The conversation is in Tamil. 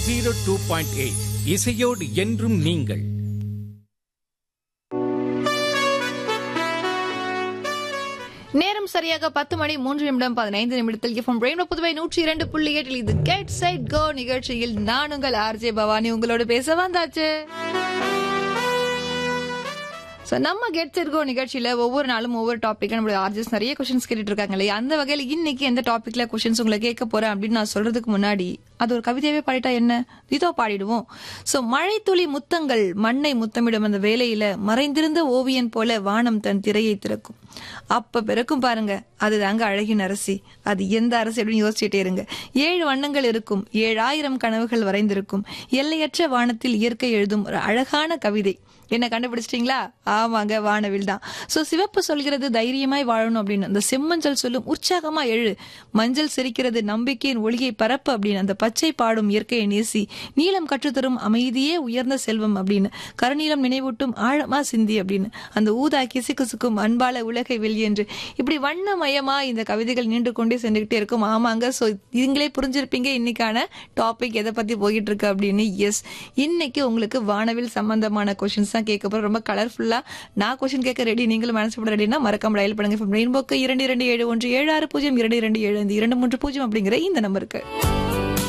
ஜீரோ டூ பாயிண்ட் எயிட் இசையோடு என்றும் நீங்கள் நேரம் சரியாக பத்து மணி மூன்று நிமிடம் பதினைந்து நிமிடத்தில் எஃப்எம் ரெயின்போ புதுவை நூற்றி இரண்டு புள்ளி எட்டில் இது கெட் சைட் கோ நிகழ்ச்சியில் நான் உங்கள் ஆர்ஜே பவானி உங்களோட பேச வந்தாச்சு ஸோ நம்ம கெட் செட் கோ நிகழ்ச்சியில ஒவ்வொரு நாளும் ஒவ்வொரு டாபிக் நம்மளுடைய ஆர்ஜிஸ் நிறைய கொஸ்டின்ஸ் கேட்டுட்டு இருக்காங்க இல்லையா அந்த வகையில் இன்னைக்கு எந்த டாபிக்ல கொஸ்டின்ஸ் உங்களை கேட்க போறேன் அப்படின்னு நான் சொல்றதுக்கு முன்னாடி அது ஒரு கவிதையாவே பாடிட்டா என்ன இதோ பாடிடுவோம் ஸோ மழை துளி முத்தங்கள் மண்ணை முத்தமிடும் அந்த வேலையில மறைந்திருந்த ஓவியன் போல வானம் தன் திரையை திறக்கும் அப்ப பிறக்கும் பாருங்க அதுதாங்க அழகின் அரசி அது எந்த அரசி அப்படின்னு யோசிச்சுட்டே இருங்க ஏழு வண்ணங்கள் இருக்கும் ஏழாயிரம் கனவுகள் வரைந்திருக்கும் எல்லையற்ற வானத்தில் இயற்கை எழுதும் ஒரு அழகான கவிதை என்ன கண்டுபிடிச்சிட்டீங்களா ஆமாங்க வானவில் தான் சோ சிவப்பு சொல்கிறது தைரியமாய் வாழணும் அப்படின்னு அந்த செம்மஞ்சள் சொல்லும் உற்சாகமா எழு மஞ்சள் சிரிக்கிறது நம்பிக்கையின் ஒளியை பரப்பு அப்படின்னு அந்த பச்சை பாடும் இயற்கையை நேசி நீளம் கற்றுத்தரும் அமைதியே உயர்ந்த செல்வம் அப்படின்னு கருநீளம் நினைவூட்டும் ஆழமா சிந்தி அப்படின்னு அந்த ஊதா கிசுகிசுக்கும் அன்பால உலகை வெளியென்று இப்படி வண்ணமயமா இந்த கவிதைகள் நீண்டு கொண்டே சென்றுகிட்டே இருக்கும் ஆமாங்க சோ நீங்களே புரிஞ்சிருப்பீங்க இன்னைக்கான டாபிக் எதை பத்தி போயிட்டு இருக்கு அப்படின்னு எஸ் இன்னைக்கு உங்களுக்கு வானவில் சம்பந்தமான கொஸ்டின்ஸ் தான் கேட்க போறோம் ரொம்ப கலர்ஃபுல்லா நான் கொஸ்டின் கேட்க ரெடி நீங்களும் மனசு போட ரெடினா மறக்காம டயல் பண்ணுங்க ரெயின்போக்கு இரண்டு இரண்டு ஏழு ஒன்று ஏழு ஆறு பூஜ்ஜியம் இரண்டு இரண்டு ஏழு ஐந்து இரண்டு மூன்று பூஜ்ஜியம் அப்படிங்கிற இந்த நம்பருக்கு